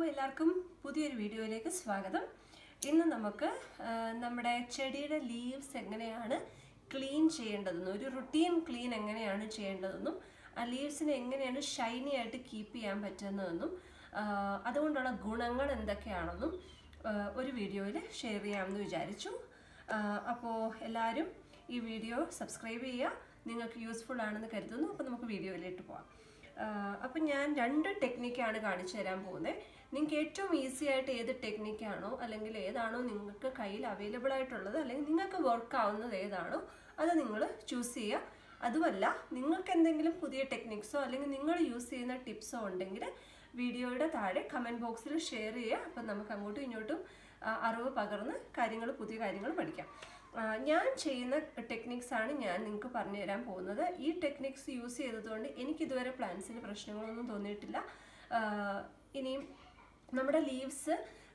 എല്ലാവർക്കും പുതിയൊരു വീഡിയോയിലേക്ക് സ്വാഗതം ഇന്ന് നമുക്ക് ആ, നമ്മുടെ ചെടിയുടെ ലീവ്സ് എങ്ങനെയാണ് ക്ലീൻ ചെയ്യേണ്ടതെന്നും ഒരു റുട്ടീൻ ക്ലീൻ എങ്ങനെയാണ് ചെയ്യേണ്ടതെന്നും ആ ലീവ്സിനെ എങ്ങനെയാണ് ഷൈനി ആയിട്ട് കീപ്പ് ചെയ്യാൻ പറ്റുന്നതെന്നും ആ, അതുകൊണ്ടുള്ള ഗുണങ്ങൾ എന്തൊക്കെയാണെന്നും ആ, ഒരു വീഡിയോയിൽ ഷെയർ ചെയ്യാമെന്ന് വിചാരിച്ചു അപ്പോൾ എല്ലാവരും ഈ വീഡിയോ സബ്സ്ക്രൈബ് ചെയ്യുക നിങ്ങൾക്ക് യൂസ്ഫുൾ ആണെന്ന് കരുതുന്നു അപ്പോൾ നമുക്ക് വീഡിയോയിലേക്ക് പോകാം അപ്പം ഞാൻ രണ്ട് ടെക്നിക്കാണ് കാണിച്ചു തരാൻ പോകുന്നത് നിങ്ങൾക്ക് ഏറ്റവും ഈസി ആയിട്ട് ഏത് ടെക്നിക്കാണോ അല്ലെങ്കിൽ ഏതാണോ നിങ്ങൾക്ക് കയ്യിൽ അവൈലബിൾ ആയിട്ടുള്ളത് അല്ലെങ്കിൽ നിങ്ങൾക്ക് വർക്ക് ആവുന്നത് ഏതാണോ അത് നിങ്ങൾ ചൂസ് ചെയ്യുക അതുമല്ല നിങ്ങൾക്ക് എന്തെങ്കിലും പുതിയ ടെക്നിക്സോ അല്ലെങ്കിൽ നിങ്ങൾ യൂസ് ചെയ്യുന്ന ടിപ്സോ ഉണ്ടെങ്കിൽ വീഡിയോയുടെ താഴെ കമൻറ്റ് ബോക്സിൽ ഷെയർ ചെയ്യുക അപ്പം നമുക്ക് അങ്ങോട്ടും ഇങ്ങോട്ടും ആ, അറിവ് പകർന്ന് കാര്യങ്ങൾ പുതിയ കാര്യങ്ങൾ പഠിക്കാം ആ, ഞാൻ ചെയ്യുന്ന ടെക്നിക്സ് ആണ് ഞാൻ നിങ്ങൾക്ക് പറഞ്ഞു തരാൻ പോകുന്നത് ഈ ടെക്നിക്സ് യൂസ് ചെയ്തതുകൊണ്ട് എനിക്കിതുവരെ പ്ലാന്റ്സിന് പ്രശ്നങ്ങളൊന്നും തോന്നിയിട്ടില്ല ആ, ഇനിയും നമ്മുടെ ലീവ്സ്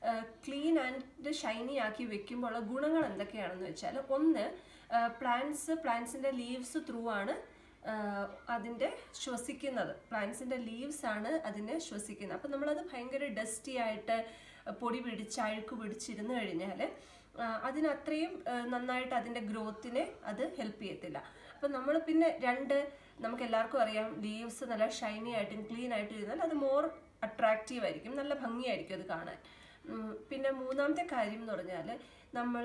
ക്ലീൻ ആൻഡ് ഷൈനി ആക്കി വെക്കുമ്പോൾ ഉള്ള ഗുണങ്ങൾ എന്തൊക്കെയാണെന്ന് വെച്ചാൽ ഒന്ന് പ്ലാന്റ്സ് പ്ലാന്റ്സിൻ്റെ ലീവ്സ് ത്രൂ ആണ് ആഹ് അതിൻ്റെ ശ്വസിക്കുന്നത് പ്ലാന്റ്സിൻ്റെ ലീവ്സ് ആണ് അതിനെ ശ്വസിക്കുന്നത് അപ്പം നമ്മളത് ഭയങ്കര ഡസ്റ്റി ആയിട്ട് പൊടി പിടിച്ച് അഴുക്ക് പിടിച്ചിരുന്ന് കഴിഞ്ഞാൽ അതിനത്രയും ആഹ് നന്നായിട്ട് അതിൻ്റെ ഗ്രോത്തിനെ അത് ഹെൽപ്പ് ചെയ്യത്തില്ല അപ്പം നമ്മൾ പിന്നെ രണ്ട് നമുക്ക് എല്ലാവർക്കും അറിയാം ലീവ്സ് നല്ല ഷൈനി ആയിട്ടും ക്ലീൻ ആയിട്ടും ഇരുന്നാൽ അത് മോർ അട്രാക്റ്റീവ് ആയിരിക്കും നല്ല ഭംഗിയായിരിക്കും അത് കാണാൻ ഉം, പിന്നെ മൂന്നാമത്തെ കാര്യം എന്ന് പറഞ്ഞാൽ നമ്മൾ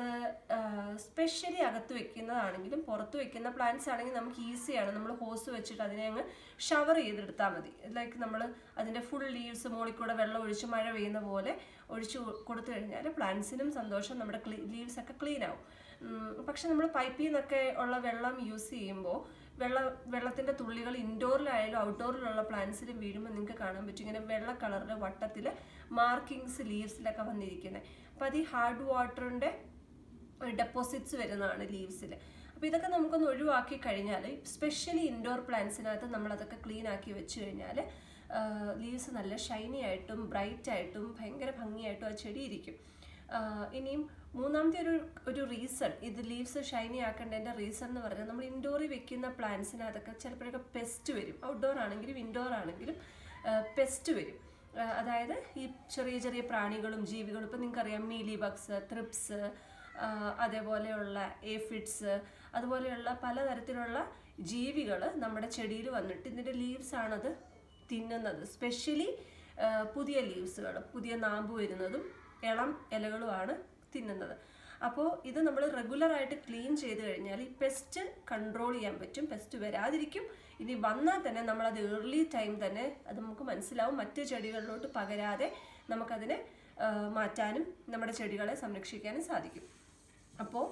സ്പെഷ്യലി അകത്ത് വെക്കുന്നതാണെങ്കിലും പുറത്ത് വെക്കുന്ന പ്ലാന്റ്സ് ആണെങ്കിൽ നമുക്ക് ഈസിയാണ് നമ്മൾ ഹോസ് വെച്ചിട്ട് അതിനെ അങ്ങ് ഷവർ ചെയ്തെടുത്താൽ മതി ലൈക്ക് നമ്മൾ അതിൻ്റെ ഫുൾ ലീവ്സ് മുകളിൽ കൂടെ വെള്ളം ഒഴിച്ച് മഴ പെയ്യുന്ന പോലെ ഒഴിച്ച് കൊ- കൊടുത്തു കഴിഞ്ഞാൽ പ്ലാന്റ്സിനും സന്തോഷം നമ്മുടെ ക്ലീ ലീവ്സ് ഒക്കെ ക്ലീൻ ആവും ഉം, പക്ഷെ നമ്മൾ പൈപ്പിൽ നിന്നൊക്കെ ഉള്ള വെള്ളം യൂസ് ചെയ്യുമ്പോൾ വെള്ള വെള്ളത്തിൻ്റെ തുള്ളികൾ ഇൻഡോറിലായാലും ഔട്ട്ഡോറിലുള്ള പ്ലാന്റ്സിലും വീഴുമ്പോൾ നിങ്ങൾക്ക് കാണാൻ പറ്റും ഇങ്ങനെ വെള്ള കളറിൽ വട്ടത്തിൽ മാർക്കിങ്സ് ലീവ്സിലൊക്കെ വന്നിരിക്കുന്നത് അപ്പോൾ അത് ഈ ഹാർഡ് വാട്ടറിൻ്റെ ഡെപ്പോസിറ്റ്സ് വരുന്നതാണ് ലീവ്സിൽ അപ്പോൾ ഇതൊക്കെ നമുക്കൊന്ന് ഒഴിവാക്കി കഴിഞ്ഞാൽ സ്പെഷ്യലി ഇൻഡോർ പ്ലാന്റ്സിനകത്ത് നമ്മളതൊക്കെ ക്ലീൻ ആക്കി വെച്ച് കഴിഞ്ഞാൽ ലീവ്സ് നല്ല ഷൈനി ആയിട്ടും ബ്രൈറ്റ് ആയിട്ടും ഭയങ്കര ഭംഗിയായിട്ടും ആ ചെടി ഇരിക്കും ആഹ് ഇനിയും മൂന്നാമത്തെ ഒരു ഒരു റീസൺ ഇത് ലീവ്സ് ഷൈനി ആക്കേണ്ടതിൻ്റെ റീസൺ എന്ന് പറഞ്ഞാൽ നമ്മൾ ഇൻഡോറിൽ വെക്കുന്ന പ്ലാന്റ്സിനകത്തൊക്കെ ചിലപ്പോഴൊക്കെ പെസ്റ്റ് വരും ഔട്ട്ഡോർ ആണെങ്കിലും ഇൻഡോർ ആണെങ്കിലും പെസ്റ്റ് വരും ആഹ് അതായത് ഈ ചെറിയ ചെറിയ പ്രാണികളും ജീവികളും ഇപ്പം നിങ്ങൾക്കറിയാം മീലി ബഗ്സ് ത്രിപ്സ് അതേപോലെയുള്ള ഏഫിഡ്സ് അതുപോലെയുള്ള പലതരത്തിലുള്ള ജീവികൾ നമ്മുടെ ചെടിയിൽ വന്നിട്ട് ഇതിൻ്റെ ലീവ്സ് ആണത് തിന്നുന്നത് സ്പെഷ്യലി പുതിയ ലീവ്സുകൾ പുതിയ നാമ്പ് വരുന്നതും ഇളം ഇലകളുമാണ് തിന്നുന്നത് അപ്പോൾ ഇത് നമ്മൾ റെഗുലറായിട്ട് ക്ലീൻ ചെയ്ത് കഴിഞ്ഞാൽ ഈ പെസ്റ്റ് കൺട്രോൾ ചെയ്യാൻ പറ്റും പെസ്റ്റ് വരാതിരിക്കും ഇനി വന്നാൽ തന്നെ നമ്മളത് ഏർലി ടൈം തന്നെ അത് നമുക്ക് മനസ്സിലാവും മറ്റ് ചെടികളിലോട്ട് പകരാതെ നമുക്കതിനെ ആ, മാറ്റാനും നമ്മുടെ ചെടികളെ സംരക്ഷിക്കാനും സാധിക്കും അപ്പോൾ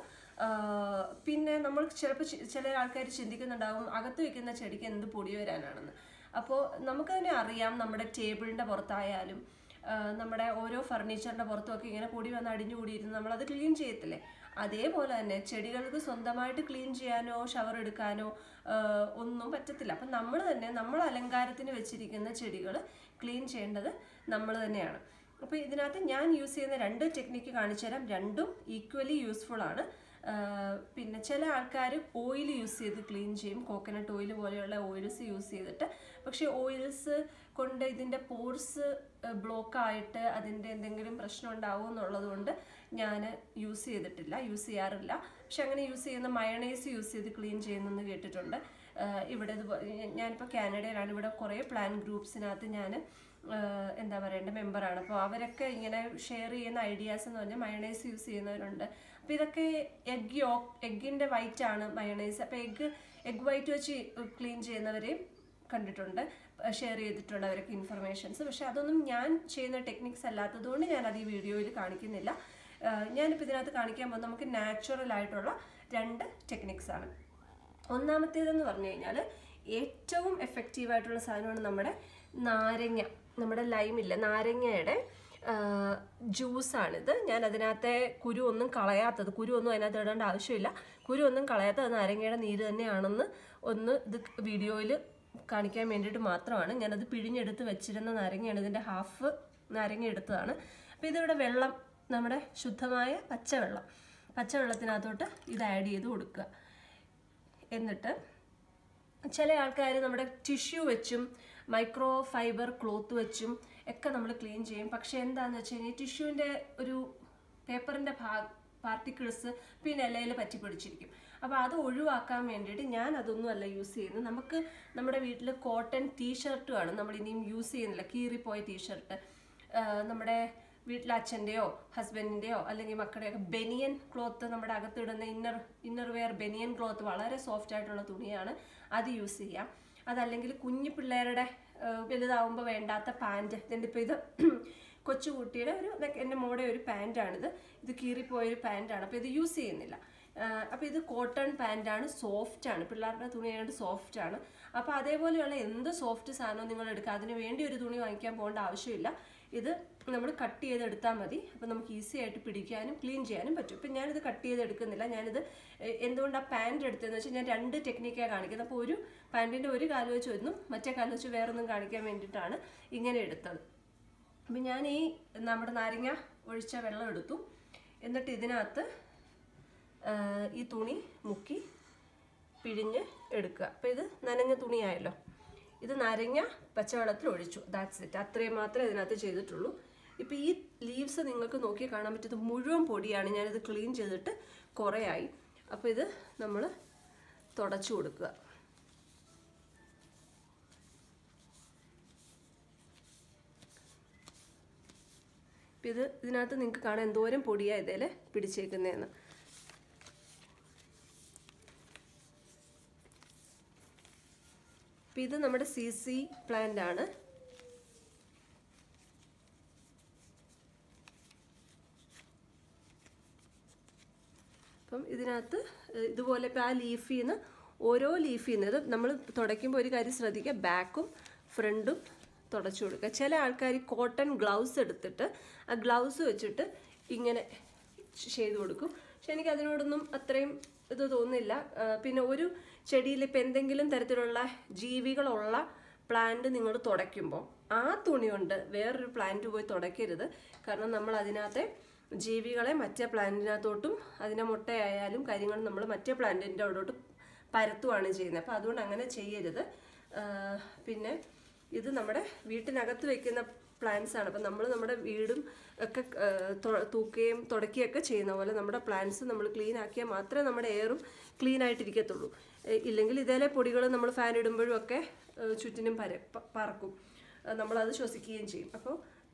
പിന്നെ നമ്മൾ ചിലപ്പോൾ ചില ആൾക്കാർ ചിന്തിക്കുന്നുണ്ടാവും അകത്ത് വെക്കുന്ന ചെടിക്ക് എന്ത് പൊടി വരാനാണെന്ന് അപ്പോൾ നമുക്ക് തന്നെ അറിയാം നമ്മുടെ ടേബിളിൻ്റെ പുറത്തായാലും ആ, നമ്മുടെ ഓരോ ഫർണിച്ചറിൻ്റെ പുറത്തുമൊക്കെ ഇങ്ങനെ പൊടി വന്ന് അടിഞ്ഞു കൂടിയിരുന്ന് നമ്മളത് ക്ലീൻ ചെയ്യത്തില്ലേ അതേപോലെ തന്നെ ചെടികൾക്ക് സ്വന്തമായിട്ട് ക്ലീൻ ചെയ്യാനോ ഷവർ എടുക്കാനോ ആ, ഒന്നും പറ്റത്തില്ല അപ്പം നമ്മൾ തന്നെ നമ്മൾ അലങ്കാരത്തിന് വെച്ചിരിക്കുന്ന ചെടികൾ ക്ലീൻ ചെയ്യേണ്ടത് നമ്മൾ തന്നെയാണ് അപ്പോൾ ഇതിനകത്ത് ഞാൻ യൂസ് ചെയ്യുന്ന രണ്ട് ടെക്നിക്ക് കാണിച്ചു തരാം രണ്ടും ഈക്വലി യൂസ്ഫുൾ ആണ് ആഹ് പിന്നെ ചില ആൾക്കാർ ഓയിൽ യൂസ് ചെയ്ത് ക്ലീൻ ചെയ്യും കോക്കനട്ട് ഓയിൽ പോലെയുള്ള ഓയിൽസ് യൂസ് ചെയ്തിട്ട് പക്ഷേ ഓയിൽസ് കൊണ്ട് ഇതിൻ്റെ പോർസ് ബ്ലോക്ക് ആയിട്ട് അതിൻ്റെ എന്തെങ്കിലും പ്രശ്നം ഉണ്ടാവും എന്നുള്ളത് കൊണ്ട് ഞാൻ യൂസ് ചെയ്തിട്ടില്ല യൂസ് ചെയ്യാറില്ല പക്ഷെ അങ്ങനെ യൂസ് ചെയ്യുന്ന മയണൈസ് യൂസ് ചെയ്ത് ക്ലീൻ ചെയ്യുന്നെന്ന് കേട്ടിട്ടുണ്ട് ആഹ് ഇവിടെ ഇതുപോ- ഞാനിപ്പോൾ കാനഡയിലാണ് ഇവിടെ കുറേ പ്ലാൻ ഗ്രൂപ്പ്സിനകത്ത് ഞാൻ ആഹ് എന്താ പറയേണ്ട മെമ്പറാണ് അപ്പോൾ അവരൊക്കെ ഇങ്ങനെ ഷെയർ ചെയ്യുന്ന ഐഡിയാസ് എന്ന് പറഞ്ഞാൽ മയണൈസ് യൂസ് ചെയ്യുന്നവരുണ്ട് അപ്പോൾ ഇതൊക്കെ എഗ് യോ എഗ്ഗിൻ്റെ വൈറ്റ് ആണ് മയണൈസ് അപ്പോൾ എഗ്ഗ് എഗ് വൈറ്റ് വെച്ച് ക്ലീൻ ചെയ്യുന്നവരെയും കണ്ടിട്ടുണ്ട് ഷെയർ ചെയ്തിട്ടുണ്ട് അവരൊക്കെ ഇൻഫർമേഷൻസ് പക്ഷെ അതൊന്നും ഞാൻ ചെയ്യുന്ന ടെക്നിക്സ് അല്ലാത്തതുകൊണ്ട് ഞാൻ അത് ഈ വീഡിയോയിൽ കാണിക്കുന്നില്ല ആഹ് ഞാനിപ്പോൾ ഇതിനകത്ത് കാണിക്കാൻ പോകുന്നത് നമുക്ക് നാച്ചുറൽ ആയിട്ടുള്ള രണ്ട് ടെക്നിക്സ് ആണ് ഒന്നാമത്തേതെന്ന് പറഞ്ഞു കഴിഞ്ഞാൽ ഏറ്റവും എഫക്റ്റീവ് ആയിട്ടുള്ള സാധനമാണ് നമ്മുടെ നാരങ്ങ നമ്മുടെ ലൈമില്ല നാരങ്ങയുടെ ജ്യൂസാണിത് ഞാൻ അതിനകത്തെ കുരു ഒന്നും കളയാത്തത് കുരു ഒന്നും അതിനകത്ത് ഇടേണ്ട ആവശ്യമില്ല കുരു ഒന്നും കളയാത്തത് നാരങ്ങയുടെ നീര് തന്നെയാണെന്ന് ഒന്ന് ഇത് വീഡിയോയിൽ കാണിക്കാൻ വേണ്ടിയിട്ട് മാത്രമാണ് ഞാനത് പിഴിഞ്ഞെടുത്ത് വെച്ചിരുന്ന നാരങ്ങയാണ് ഇതിൻ്റെ ഹാഫ് നാരങ്ങ എടുത്തതാണ് അപ്പോൾ ഇതിവിടെ വെള്ളം നമ്മുടെ ശുദ്ധമായ പച്ചവെള്ളം പച്ചവെള്ളത്തിനകത്തോട്ട് ഇത് ആഡ് ചെയ്ത് കൊടുക്കുക എന്നിട്ട് ചില ആൾക്കാർ നമ്മുടെ ടിഷ്യൂ വെച്ചും മൈക്രോ ഫൈബർ ക്ലോത്ത് വെച്ചും ഒക്കെ നമ്മൾ ക്ലീൻ ചെയ്യും പക്ഷേ എന്താണെന്ന് വെച്ച് കഴിഞ്ഞാൽ ടിഷ്യൂവിൻ്റെ ഒരു പേപ്പറിൻ്റെ ഭാ പാർട്ടിക്കിൾസ് പിന്നെ ഇലയിൽ പറ്റി പിടിച്ചിരിക്കും അപ്പോൾ അത് ഒഴിവാക്കാൻ വേണ്ടിയിട്ട് ഞാൻ അതൊന്നും അല്ല യൂസ് ചെയ്യുന്നത് നമുക്ക് നമ്മുടെ വീട്ടിൽ കോട്ടൺ ടീഷർട്ടുമാണ് നമ്മൾ ഇനിയും യൂസ് ചെയ്യുന്നില്ല കീറിപ്പോയ ടീഷർട്ട് നമ്മുടെ വീട്ടിലെ അച്ഛൻ്റെയോ ഹസ്ബൻഡിൻ്റെയോ അല്ലെങ്കിൽ മക്കളുടെയൊക്കെ ബനിയൻ ക്ലോത്ത് നമ്മുടെ അകത്തിടുന്ന inner inner wear banian cloth വളരെ സോഫ്റ്റ് ആയിട്ടുള്ള തുണിയാണ് അത് യൂസ് ചെയ്യാം അതല്ലെങ്കിൽ കുഞ്ഞു പിള്ളേരുടെ വലുതാവുമ്പോൾ വേണ്ടാത്ത പാൻറ് ഇതിൻ്റെ ഇപ്പോൾ ഇത് കൊച്ചുകുട്ടിയുടെ ഒരു എൻ്റെ മോടെ ഒരു പാൻറ്റാണിത് ഇത് കീറിപ്പോയൊരു പാൻറ്റാണ് അപ്പോൾ ഇത് യൂസ് ചെയ്യുന്നില്ല അപ്പോൾ ഇത് കോട്ടൺ പാൻറ്റാണ് സോഫ്റ്റ് ആണ് പിള്ളേരുടെ തുണി ആയതുകൊണ്ട് സോഫ്റ്റ് ആണ് അപ്പോൾ അതേപോലെയുള്ള എന്ത് സോഫ്റ്റ് സാധനവും നിങ്ങൾ എടുക്കുക അതിന് വേണ്ടി ഒരു തുണി വാങ്ങിക്കാൻ പോകേണ്ട ആവശ്യമില്ല ഇത് നമ്മൾ കട്ട് ചെയ്തെടുത്താൽ മതി അപ്പോൾ നമുക്ക് ഈസി ആയിട്ട് പിടിക്കാനും ക്ലീൻ ചെയ്യാനും പറ്റും ഇപ്പം ഞാനിത് കട്ട് ചെയ്തെടുക്കുന്നില്ല ഞാനിത് എന്തുകൊണ്ടാണ് പാൻറ് എടുത്തതെന്ന് വെച്ചാൽ ഞാൻ രണ്ട് ടെക്നിക്കാണ് കാണിക്കുന്നത് അപ്പോൾ ഒരു പാൻറ്റിൻ്റെ ഒരു കാല് വെച്ച് ഒന്നും മറ്റേ കാല് വെച്ച് വേറൊന്നും കാണിക്കാൻ വേണ്ടിയിട്ടാണ് ഇങ്ങനെ എടുത്തത് അപ്പം ഞാൻ ഈ നമ്മുടെ നാരങ്ങ ഒഴിച്ച വെള്ളം എടുത്തു എന്നിട്ട് ഇതിനകത്ത് ഈ തുണി മുക്കി പിഴിഞ്ഞ് എടുക്കുക അപ്പോൾ ഇത് നനഞ്ഞ തുണിയായല്ലോ ഇത് നരഞ്ഞ പച്ചവെള്ളത്തിൽ ഒഴിച്ചു ദാറ്റ്സ് ഇറ്റ് അത്രയും മാത്രമേ ഇതിനകത്ത് ചെയ്തിട്ടുള്ളൂ ഇപ്പോൾ ഈ ലീവ്സ് നിങ്ങൾക്ക് നോക്കി കാണാൻ പറ്റുന്നത് മുഴുവൻ പൊടിയാണ് ഞാനിത് ക്ലീൻ ചെയ്തിട്ട് കുറേ ആയി അപ്പോൾ ഇത് നമ്മൾ തുടച്ചു കൊടുക്കുക ഇപ്പം ഇത് ഇതിനകത്ത് നിങ്ങൾക്ക് കാണാൻ എന്തോരം പൊടിയാണ് ഇതിൽ പിടിച്ചേക്കുന്നതെന്ന് അപ്പം ഇത് നമ്മുടെ സി സി പ്ലാന്റ് ആണ് അപ്പം ഇതിനകത്ത് ഇതുപോലെ ഇപ്പം ആ ലീഫിൽ നിന്ന് ഓരോ ലീഫിൽ നിന്ന് ഇത് നമ്മൾ തുടയ്ക്കുമ്പോൾ ഒരു കാര്യം ശ്രദ്ധിക്കുക ബാക്കും ഫ്രണ്ടും തുടച്ചു കൊടുക്കുക ചില ആൾക്കാർ കോട്ടൺ ഗ്ലൗസ് എടുത്തിട്ട് ആ ഗ്ലൗസ് വെച്ചിട്ട് ഇങ്ങനെ ചെയ്ത് കൊടുക്കും പക്ഷെ എനിക്ക് അതിനോടൊന്നും അത്രയും ഇത് തോന്നുന്നില്ല പിന്നെ ഒരു ചെടിയിൽ ഇപ്പം എന്തെങ്കിലും തരത്തിലുള്ള ജീവികളുള്ള പ്ലാന്റ് നിങ്ങൾ തുടയ്ക്കുമ്പോൾ ആ തുണി കൊണ്ട് വേറൊരു പ്ലാന്റ് പോയി തുടയ്ക്കരുത് കാരണം നമ്മൾ അതിനകത്തെ ജീവികളെ മറ്റേ പ്ലാന്റിനകത്തോട്ടും അതിൻ്റെ മുട്ടയായാലും കാര്യങ്ങളും നമ്മൾ മറ്റേ പ്ലാന്റിൻ്റെ അവിടോട്ട് പരത്തുവാണ് ചെയ്യുന്നത് അപ്പോൾ അതുകൊണ്ട് അങ്ങനെ ചെയ്യരുത് പിന്നെ ഇത് നമ്മുടെ വീട്ടിനകത്ത് വെക്കുന്ന പ്ലാന്റ്സ് ആണ് അപ്പം നമ്മൾ നമ്മുടെ വീടും ഒക്കെ തൂക്കുകയും തുടക്കുകയൊക്കെ ചെയ്യുന്ന പോലെ നമ്മുടെ പ്ലാന്റ്സ് നമ്മൾ ക്ലീൻ ആക്കിയാൽ മാത്രമേ നമ്മുടെ എയറും ക്ലീൻ ആയിട്ടിരിക്കത്തുള്ളൂ ഇല്ലെങ്കിൽ ഇതേലെ പൊടികൾ നമ്മൾ ഫാൻ ഇടുമ്പോഴും ഒക്കെ ചുറ്റിനും പര പറക്കും നമ്മളത് ശ്വസിക്കുകയും ചെയ്യും അപ്പോൾ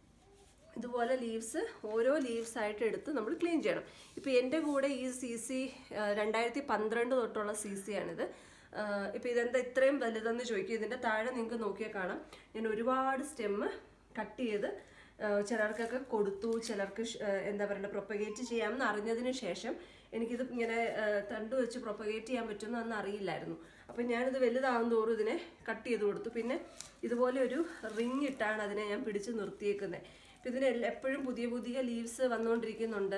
ഇതുപോലെ ലീവ്സ് ഓരോ ലീവ്സ് ആയിട്ട് എടുത്ത് നമ്മൾ ക്ലീൻ ചെയ്യണം ഇപ്പോൾ എൻ്റെ കൂടെ ഈ സി സി രണ്ടായിരത്തി പന്ത്രണ്ട് തൊട്ടുള്ള സി സി ആണിത് ഇപ്പോൾ ഇതെന്താ ഇത്രയും വലുതെന്ന് ചോദിക്കും ഇതിൻ്റെ താഴെ നിങ്ങൾക്ക് നോക്കിയാൽ കാണാം ഞാൻ ഒരുപാട് സ്റ്റെമ്മ് കട്ട് ചെയ്ത് ചിലർക്കൊക്കെ കൊടുത്തു ചിലർക്ക് എന്താ പറയുക പ്രൊപ്പഗേറ്റ് ചെയ്യാമെന്ന് അറിഞ്ഞതിന് ശേഷം എനിക്കിത് ഇങ്ങനെ തണ്ട് വെച്ച് പ്രൊപ്പഗേറ്റ് ചെയ്യാൻ പറ്റുമെന്ന് അന്ന് അറിയില്ലായിരുന്നു അപ്പം ഞാനിത് വലുതാകും തോറും ഇതിനെ കട്ട് ചെയ്ത് കൊടുത്തു പിന്നെ ഇതുപോലെ ഒരു റിങ് ഇട്ടാണ് അതിനെ ഞാൻ പിടിച്ച് നിർത്തിയേക്കുന്നത് അപ്പം ഇതിന് എപ്പോഴും പുതിയ പുതിയ ലീവ്സ് വന്നുകൊണ്ടിരിക്കുന്നുണ്ട്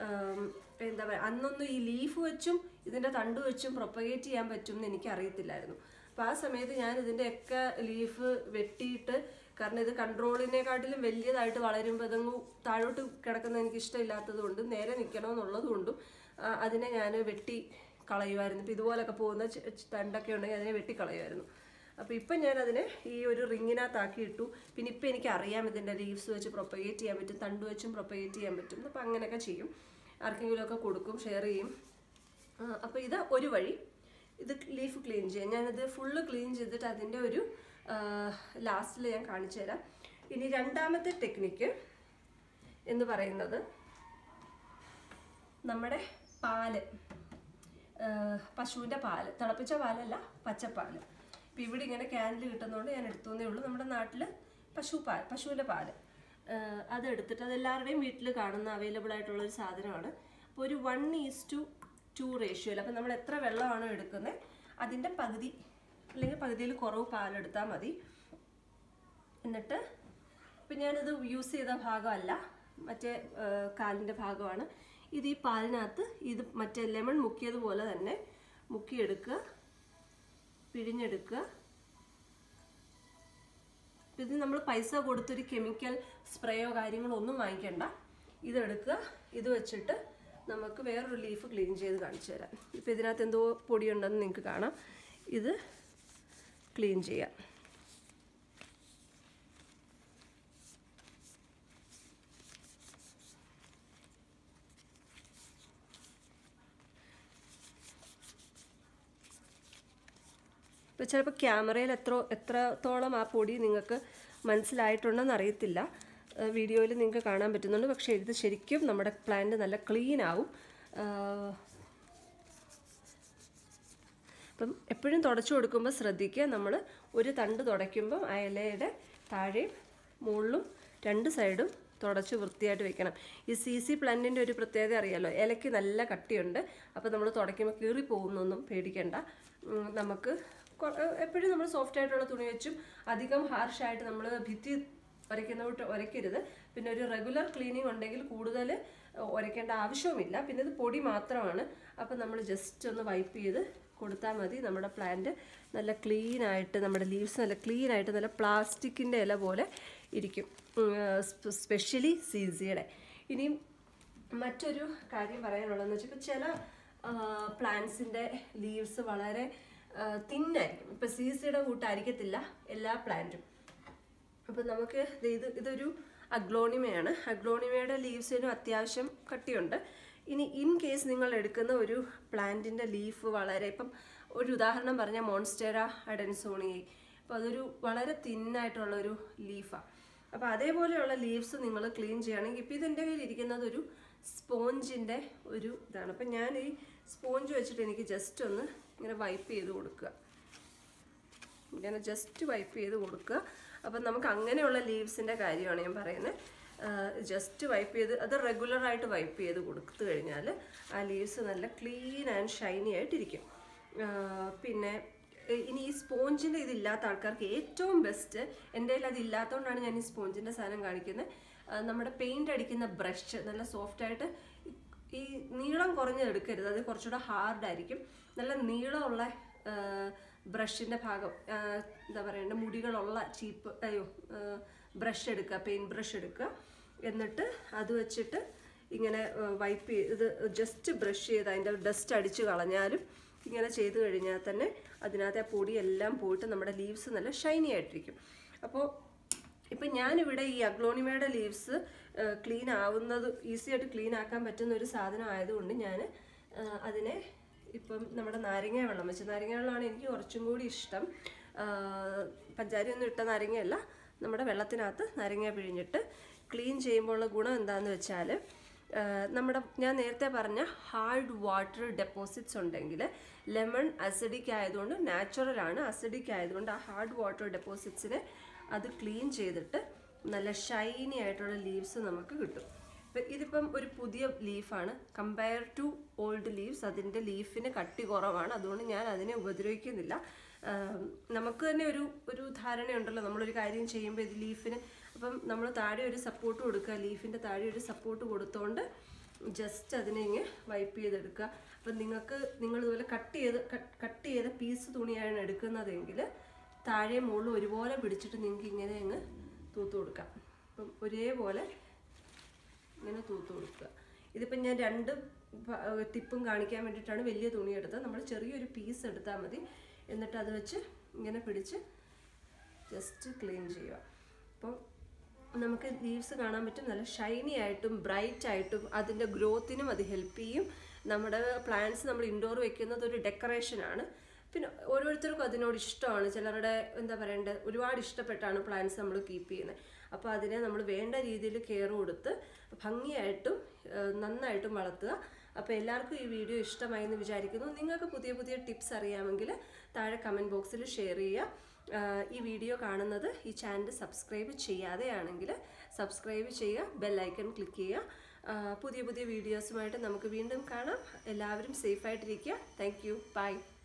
എന്താ പറയുക അന്നൊന്നും ഈ ലീഫ് വെച്ചും ഇതിൻ്റെ തണ്ട് വെച്ചും പ്രൊപ്പഗേറ്റ് ചെയ്യാൻ പറ്റും എന്ന് എനിക്ക് അറിയത്തില്ലായിരുന്നു അപ്പോൾ ആ സമയത്ത് ഞാൻ ഇതിൻ്റെയൊക്കെ ലീഫ് വെട്ടിയിട്ട് കാരണം ഇത് കൺട്രോളിനെക്കാട്ടിലും വലിയതായിട്ട് വളരുമ്പോൾ അതങ്ങ് താഴോട്ട് കിടക്കുന്ന എനിക്ക് ഇഷ്ടമില്ലാത്തത് കൊണ്ടും നേരെ നിൽക്കണമെന്നുള്ളത് കൊണ്ടും അതിനെ ഞാൻ വെട്ടി കളയുമായിരുന്നു ഇപ്പോൾ ഇതുപോലൊക്കെ പോകുന്ന തണ്ടൊക്കെ ഉണ്ടെങ്കിൽ അതിനെ വെട്ടി കളയുമായിരുന്നു അപ്പോൾ ഇപ്പം ഞാൻ അതിനെ ഈ ഒരു റിങ്ങിനകത്താക്കി ഇട്ടു പിന്നെ ഇപ്പം എനിക്ക് അറിയാം ഇതിൻ്റെ ലീവ്സ് വെച്ച് പ്രൊപ്പഗേറ്റ് ചെയ്യാൻ പറ്റും തണ്ട് വെച്ചും പ്രൊപ്പഗേറ്റ് ചെയ്യാൻ പറ്റും അപ്പോൾ അങ്ങനെയൊക്കെ ചെയ്യും ആർക്കെങ്കിലുമൊക്കെ കൊടുക്കും ഷെയർ ചെയ്യും അപ്പോൾ ഇത് ഒരു വഴി ഇത് ലീഫ് ക്ലീൻ ചെയ്യാം ഞാനിത് ഫുള്ള് ക്ലീൻ ചെയ്തിട്ട് അതിൻ്റെ ഒരു ലാസ്റ്റിൽ ഞാൻ കാണിച്ചു തരാം ഇനി രണ്ടാമത്തെ ടെക്നിക്ക് എന്ന് പറയുന്നത് നമ്മുടെ പാല് പശുവിൻ്റെ പാല് തിളപ്പിച്ച പാലല്ല പച്ചപ്പാല് ഇപ്പം ഇവിടെ ഇങ്ങനെ ക്യാനിൽ കിട്ടുന്നതുകൊണ്ട് ഞാൻ എടുത്തുന്നേ ഉള്ളൂ നമ്മുടെ നാട്ടിൽ പശു പാൽ പശുവിൻ്റെ പാല് അത് എടുത്തിട്ട് അത് എല്ലാവരുടെയും വീട്ടിൽ കാണുന്ന അവൈലബിൾ ആയിട്ടുള്ള ഒരു സാധനമാണ് അപ്പോൾ ഒരു വൺ ഈസ് ടു ടു റേഷ്യോയിൽ അപ്പം നമ്മൾ എത്ര വെള്ളമാണോ എടുക്കുന്നത് അതിൻ്റെ പകുതി അല്ലെങ്കിൽ പകുതിയിൽ കുറവ് പാലെടുത്താൽ മതി എന്നിട്ട് ഇപ്പം ഞാനിത് യൂസ് ചെയ്ത ഭാഗമല്ല മറ്റേ കാലിൻ്റെ ഭാഗമാണ് ഇത് ഈ പാലിനകത്ത് ഇത് മറ്റേ ലെമൺ മുക്കിയതുപോലെ തന്നെ മുക്കിയെടുക്കുക പിഴിഞ്ഞെടുക്കുക ഇത് നമ്മൾ പൈസ കൊടുത്തൊരു കെമിക്കൽ സ്പ്രേയോ കാര്യങ്ങളോ ഒന്നും വാങ്ങിക്കണ്ട ഇതെടുക്കുക ഇത് വെച്ചിട്ട് നമുക്ക് വേറൊരു ലീഫ് ക്ലീൻ ചെയ്ത് കാണിച്ചു തരാം ഇപ്പോൾ ഇതിനകത്ത് എന്തോ പൊടിയുണ്ടെന്ന് നിങ്ങൾക്ക് കാണാം ഇത് ക്ലീൻ ചെയ്യാം ഇപ്പോൾ ചിലപ്പോൾ ക്യാമറയിൽ എത്ര എത്രത്തോളം ആ പൊടി നിങ്ങൾക്ക് മനസ്സിലായിട്ടുണ്ടെന്ന് അറിയത്തില്ല വീഡിയോയിൽ നിങ്ങൾക്ക് കാണാൻ പറ്റുന്നുണ്ട് പക്ഷേ ഇത് ശരിക്കും നമ്മുടെ പ്ലാന്റ് നല്ല ക്ലീൻ ആവും ആ, അപ്പം എപ്പോഴും തുടച്ചു കൊടുക്കുമ്പോൾ ശ്രദ്ധിക്കുക നമ്മൾ ഒരു തണ്ട് തുടയ്ക്കുമ്പോൾ ആ ഇലയുടെ താഴെയും മുകളിലും രണ്ട് സൈഡും തുടച്ച് വൃത്തിയായിട്ട് വെക്കണം ഈ സി സി പ്ലാന്റിൻ്റെ ഒരു പ്രത്യേകത അറിയാലോ ഇലയ്ക്ക് നല്ല കട്ടിയുണ്ട് അപ്പോൾ നമ്മൾ തുടയ്ക്കുമ്പോൾ കീറി പോകുന്നൊന്നും പേടിക്കണ്ട ഉം, നമുക്ക് കൊ- എപ്പോഴും നമ്മൾ സോഫ്റ്റ് ആയിട്ടുള്ള തുണി വെച്ചും അധികം ഹാർഷായിട്ട് നമ്മൾ ഭിത്തി ഉരയ്ക്കുന്നോട്ട് ഉരയ്ക്കരുത് പിന്നെ ഒരു റെഗുലർ ക്ലീനിങ് ഉണ്ടെങ്കിൽ കൂടുതൽ ഉരയ്ക്കേണ്ട ആവശ്യവുമില്ല പിന്നെ ഇത് പൊടി മാത്രമാണ് അപ്പം നമ്മൾ ജസ്റ്റ് ഒന്ന് വൈപ്പ് ചെയ്ത് കൊടുത്താൽ മതി നമ്മുടെ പ്ലാന്റ് നല്ല ക്ലീൻ ആയിട്ട് നമ്മുടെ ലീവ്സ് നല്ല ക്ലീൻ ആയിട്ട് നല്ല പ്ലാസ്റ്റിക്കിൻ്റെ ഇല പോലെ ഇരിക്കും സ്പെഷ്യലി സീസിയുടെ ഇനിയും മറ്റൊരു കാര്യം പറയാനുള്ളതെന്ന് വെച്ചാൽ ഇപ്പോൾ ചില പ്ലാന്റ്സിൻ്റെ ലീവ്സ് വളരെ തിന്നായിരിക്കും ഇപ്പോൾ സീസിയുടെ കൂട്ടായിരിക്കത്തില്ല എല്ലാ പ്ലാന്റും അപ്പം നമുക്ക് ദേ ഇത് ഇതൊരു അഗ്ലോണിമയാണ് അഗ്ലോണിമയുടെ ലീവ്സിനും അത്യാവശ്യം കട്ടിയുണ്ട് ഇനി ഇൻ കേസ് നിങ്ങൾ എടുക്കുന്ന ഒരു പ്ലാന്റിൻ്റെ ലീഫ് വളരെ ഇപ്പം ഒരു ഉദാഹരണം പറഞ്ഞാൽ മോൺസ്റ്റേറ അഡൻസോണി അപ്പോൾ അതൊരു വളരെ തിന്നായിട്ടുള്ള ഒരു ലീഫാണ് അപ്പോൾ അതേപോലെയുള്ള ലീവ്സ് നിങ്ങൾ ക്ലീൻ ചെയ്യുകയാണെങ്കിൽ ഇപ്പോൾ ഇതെൻ്റെ കയ്യിൽ ഇരിക്കുന്നത് ഒരു സ്പോഞ്ചിൻ്റെ ഒരു ഇതാണ് അപ്പം ഞാൻ ഈ സ്പോഞ്ച് വെച്ചിട്ട് എനിക്ക് ജസ്റ്റ് ഒന്ന് ഇങ്ങനെ വൈപ്പ് ചെയ്ത് കൊടുക്കുക ഇങ്ങനെ ജസ്റ്റ് വൈപ്പ് ചെയ്ത് കൊടുക്കുക അപ്പം നമുക്ക് അങ്ങനെയുള്ള ലീവ്സിൻ്റെ കാര്യമാണ് ഞാൻ പറയുന്നത് ജസ്റ്റ് വൈപ്പ് ചെയ്ത് അത് റെഗുലറായിട്ട് വൈപ്പ് ചെയ്ത് കൊടുത്തു കഴിഞ്ഞാൽ ആ ലീവ്സ് നല്ല ക്ലീൻ ആൻഡ് ഷൈനി ആയിട്ടിരിക്കും ആ, പിന്നെ എ- ഇനി ഈ സ്പോഞ്ചിൻ്റെ ഇതില്ലാത്ത ആൾക്കാർക്ക് ഏറ്റവും ബെസ്റ്റ് എൻ്റെ കയ്യിൽ അതില്ലാത്തതുകൊണ്ടാണ് ഞാൻ ഈ സ്പോഞ്ചിൻ്റെ സാധനം കാണിക്കുന്നത് ആ, നമ്മുടെ പെയിൻ്റ് അടിക്കുന്ന ബ്രഷ് നല്ല സോഫ്റ്റായിട്ട് ഈ നീളം കുറഞ്ഞത് എടുക്കരുത് അത് കുറച്ചുകൂടെ ഹാർഡായിരിക്കും നല്ല നീളമുള്ള ബ്രഷിൻ്റെ ഭാഗം ആ, എന്താ പറയണ്ട മുടികളുള്ള ചീപ്പ് അയ്യോ ബ്രഷ് എടുക്കുക പെയിൻറ് ബ്രഷ് എടുക്കുക എന്നിട്ട് അത് വെച്ചിട്ട് ഇങ്ങനെ വൈപ്പ് ഇത് ജസ്റ്റ് ബ്രഷ് ചെയ്ത് അതിൻ്റെ ഡസ്റ്റ് അടിച്ച് കളഞ്ഞാലും ഇങ്ങനെ ചെയ്ത് കഴിഞ്ഞാൽ തന്നെ അതിനകത്തെ ആ പൊടിയെല്ലാം പോയിട്ട് നമ്മുടെ ലീവ്സ് നല്ല ഷൈനി ആയിട്ടിരിക്കും അപ്പോൾ ഇപ്പം ഞാനിവിടെ ഈ അഗ്ലോണിമയുടെ ലീവ്സ് ക്ലീൻ ആവുന്നത് ഈസി ആയിട്ട് ക്ലീൻ ആക്കാൻ പറ്റുന്ന ഒരു സാധനം ആയതുകൊണ്ട് ഞാൻ അതിനെ ഇപ്പം നമ്മുടെ നാരങ്ങ വെള്ളം വെച്ച് നാരങ്ങ വെള്ളമാണ് എനിക്ക് കുറച്ചും കൂടി ഇഷ്ടം ആ, പഞ്ചാരയൊന്നും ഇട്ട നാരങ്ങയല്ല നമ്മുടെ വെള്ളത്തിനകത്ത് നാരങ്ങ പിഴിഞ്ഞിട്ട് ക്ലീൻ ചെയ്യുമ്പോൾ ഉള്ള ഗുണം എന്താണെന്ന് വെച്ചാൽ നമ്മുടെ ഞാൻ നേരത്തെ പറഞ്ഞ ഹാർഡ് വാട്ടർ ഡെപ്പോസിറ്റ്സ് ഉണ്ടെങ്കിൽ ലെമൺ അസിഡിക് ആയതുകൊണ്ട് നാച്ചുറൽ ആണ് അസിഡിക് ആയതുകൊണ്ട് ആ ഹാർഡ് വാട്ടർ ഡെപ്പോസിറ്റ്സിനെ അത് ക്ലീൻ ചെയ്തിട്ട് നല്ല ഷൈനി ആയിട്ടുള്ള ലീവ്സ് നമുക്ക് കിട്ടും ഇപ്പം ഇതിപ്പം ഒരു പുതിയ ലീഫാണ് കമ്പയർ ടു ഓൾഡ് ലീവ്സ് അതിൻ്റെ ലീഫിന് കട്ടി കുറവാണ് അതുകൊണ്ട് ഞാൻ അതിനെ ഉപദ്രവിക്കുന്നില്ല ആം, നമുക്ക് തന്നെ ഒരു ഒരു ധാരണയുണ്ടല്ലോ നമ്മളൊരു കാര്യം ചെയ്യുമ്പോൾ ഇത് ലീഫിന് അപ്പം നമ്മൾ താഴെ ഒരു സപ്പോർട്ട് കൊടുക്കുക ലീഫിൻ്റെ താഴെ ഒരു സപ്പോർട്ട് കൊടുത്തോണ്ട് ജസ്റ്റ് അതിനെ ഇങ്ങനെ വൈപ്പ് ചെയ്തെടുക്കുക അപ്പം നിങ്ങൾക്ക് നിങ്ങൾ ഇതുപോലെ കട്ട് ചെയ്ത് കട്ട് ചെയ്ത പീസ് തുണിയാണ് എടുക്കുന്നതെങ്കിൽ താഴെ മുകളിൽ ഒരുപോലെ പിടിച്ചിട്ട് നിങ്ങൾക്ക് ഇങ്ങനെ അങ്ങ് തൂത്ത് കൊടുക്കാം അപ്പം ഒരേപോലെ ഇങ്ങനെ തൂത്ത് കൊടുക്കുക ഇതിപ്പം ഞാൻ രണ്ട് പ- ടിപ്പും കാണിക്കാൻ വേണ്ടിയിട്ടാണ് വലിയ തുണി എടുത്തത് നമ്മൾ ചെറിയൊരു പീസ് എടുത്താൽ മതി എന്നിട്ട് അത് വെച്ച് ഇങ്ങനെ പിടിച്ച് ജസ്റ്റ് ക്ലീൻ ചെയ്യുക അപ്പം നമുക്ക് ലീവ്സ് കാണാൻ പറ്റും നല്ല ഷൈനി ആയിട്ടും ബ്രൈറ്റ് ആയിട്ടും അതിൻ്റെ ഗ്രോത്തിനും അത് ഹെൽപ്പ് ചെയ്യും നമ്മുടെ പ്ലാന്റ്സ് നമ്മൾ ഇൻഡോർ വെക്കുന്നത് ഒരു ഡെക്കറേഷനാണ് പിന്നെ ഓരോരുത്തർക്കും അതിനോട് ഇഷ്ടമാണ് ചിലരുടെ എന്താ പറയണ്ടത് ഒരുപാട് ഇഷ്ടപ്പെട്ടാണ് പ്ലാന്റ്സ് നമ്മൾ കീപ്പ് ചെയ്യുന്നത് അപ്പോൾ അതിനെ നമ്മൾ വേണ്ട രീതിയിൽ കെയർ കൊടുത്ത് ഭംഗിയായിട്ടും ഏഹ്, നന്നായിട്ടും വളർത്തുക അപ്പോൾ എല്ലാവർക്കും ഈ വീഡിയോ ഇഷ്ടമായി എന്ന് വിചാരിക്കുന്നു നിങ്ങൾക്ക് പുതിയ പുതിയ ടിപ്സ് അറിയാമെങ്കിൽ താഴെ കമൻറ്റ് ബോക്സിൽ ഷെയർ ചെയ്യുക ആഹ് ഈ വീഡിയോ കാണുന്നത് ഈ ചാനൽ സബ്സ്ക്രൈബ് ചെയ്യാതെയാണെങ്കിൽ സബ്സ്ക്രൈബ് ചെയ്യുക ബെല്ലൈക്കൺ ക്ലിക്ക് ചെയ്യുക ആഹ് പുതിയ പുതിയ വീഡിയോസുമായിട്ട് നമുക്ക് വീണ്ടും കാണാം എല്ലാവരും സേഫായിട്ടിരിക്കുക താങ്ക് യു ബൈ